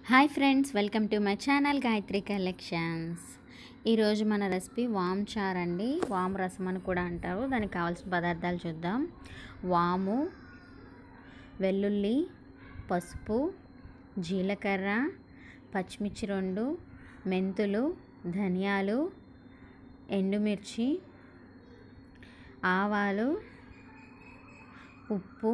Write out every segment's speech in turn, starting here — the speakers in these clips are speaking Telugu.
hi friends welcome to my channel Gayatri collections ఈరోజు మన రెసిపీ వామ్ చార్ అండి వామ్ రసం అని కూడా అంటారు దానికి కావాల్సిన పదార్థాలు చూద్దాం వాము వెల్లుల్లి పసుపు జీలకర్ర పచ్చిమిర్చి రెండు మెంతులు ధనియాలు ఎండుమిర్చి ఆవాలు ఉప్పు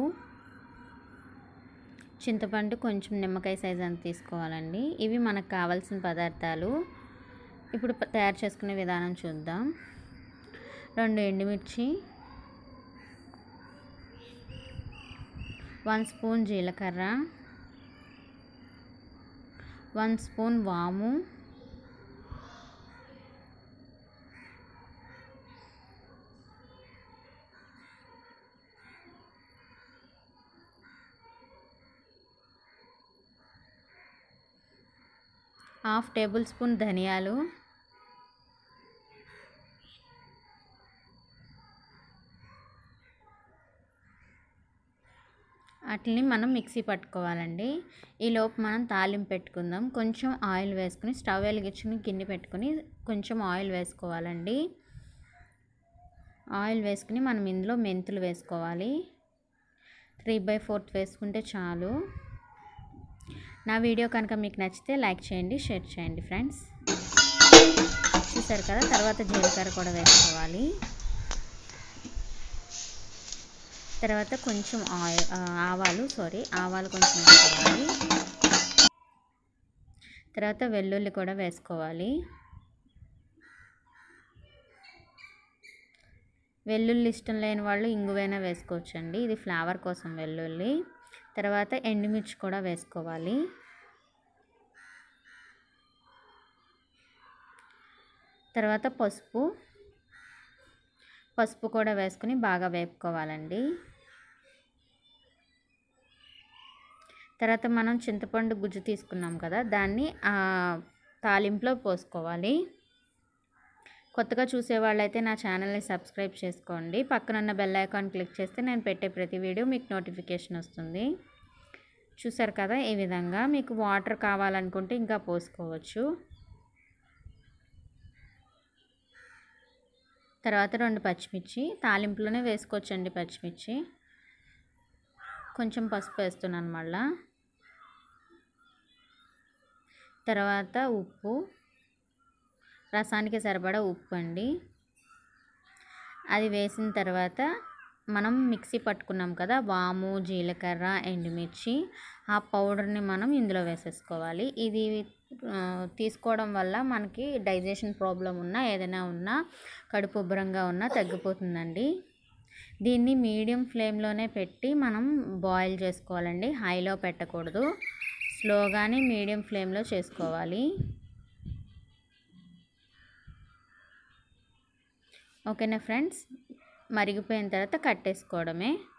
చింతపండు కొంచెం నిమ్మకాయ సైజ్ అంత తీసుకోవాలండి ఇవి మనకు కావాల్సిన పదార్థాలు ఇప్పుడు ప- తయారు చేసుకునే విధానం చూద్దాం రెండు ఎండుమిర్చి వన్ స్పూన్ జీలకర్ర వన్ స్పూన్ వాము హాఫ్ టేబుల్ స్పూన్ ధనియాలు వాటిని మనం మిక్సీ పట్టుకోవాలండి ఈలోపు మనం తాలింపు పెట్టుకుందాం కొంచెం ఆయిల్ వేసుకుని స్టవ్ వెలిగించుకుని గిన్నె పెట్టుకుని కొంచెం ఆయిల్ వేసుకోవాలండి ఆయిల్ వేసుకుని మనం ఇందులో మెంతులు వేసుకోవాలి త్రీ బై ఫోర్త్ వేసుకుంటే చాలు నా వీడియో కనుక మీకు నచ్చితే లైక్ చేయండి షేర్ చేయండి ఫ్రెండ్స్ చూసారు కదా తర్వాత జీలకర్ర కూడా వేసుకోవాలి తర్వాత కొంచెం ఆయిల్ ఆవాలు సారీ ఆవాలు కొంచెం వేసుకోవాలి తర్వాత వెల్లుల్లి కూడా వేసుకోవాలి వెల్లుల్లి ఇష్టం లేని వాళ్ళు ఇంగువైనా వేసుకోవచ్చండి ఇది ఫ్లేవర్ కోసం వెల్లుల్లి తర్వాత ఎండుమిర్చి కూడా వేసుకోవాలి తర్వాత పసుపు పసుపు కూడా వేసుకుని బాగా వేపుకోవాలండి తర్వాత మనం చింతపండు గుజ్జు తీసుకున్నాం కదా దాన్ని ఆ తాలింపులో పోసుకోవాలి కొత్తగా చూసే వాళ్ళైతే నా ఛానల్ని సబ్స్క్రైబ్ చేసుకోండి పక్కనున్న బెల్ ఐకాన్ క్లిక్ చేస్తే నేను పెట్టే ప్రతి వీడియో మీకు నోటిఫికేషన్ వస్తుంది చూసారు కదా ఈ విధంగా మీకు వాటర్ కావాలనుకుంటే ఇంకా పోసుకోవచ్చు తర్వాత రెండు పచ్చిమిర్చి తాలింపులోనే వేసుకోవచ్చండి పచ్చిమిర్చి కొంచెం పసుపు వేస్తున్నాను మళ్ళా తర్వాత ఉప్పు రసానికి సరిపడా ఉప్పు అండి అది వేసిన తర్వాత మనం మిక్సీ పట్టుకున్నాం కదా వాము జీలకర్ర ఎండుమిర్చి ఆ పౌడర్ని మనం ఇందులో వేసేసుకోవాలి ఇది ఆ, తీసుకోవడం వల్ల మనకి డైజెషన్ ప్రాబ్లం ఉన్నా ఏదైనా ఉన్నా కడుపు ఉబ్బరంగా ఉన్నా తగ్గిపోతుందండి దీన్ని మీడియం ఫ్లేమ్లోనే పెట్టి మనం బాయిల్ చేసుకోవాలండి హైలో పెట్టకూడదు స్లోగానే మీడియం ఫ్లేమ్లో చేసుకోవాలి ఓకేనా ఫ్రెండ్స్ మరిగిపోయిన తర్వాత కట్టేసుకోవడమే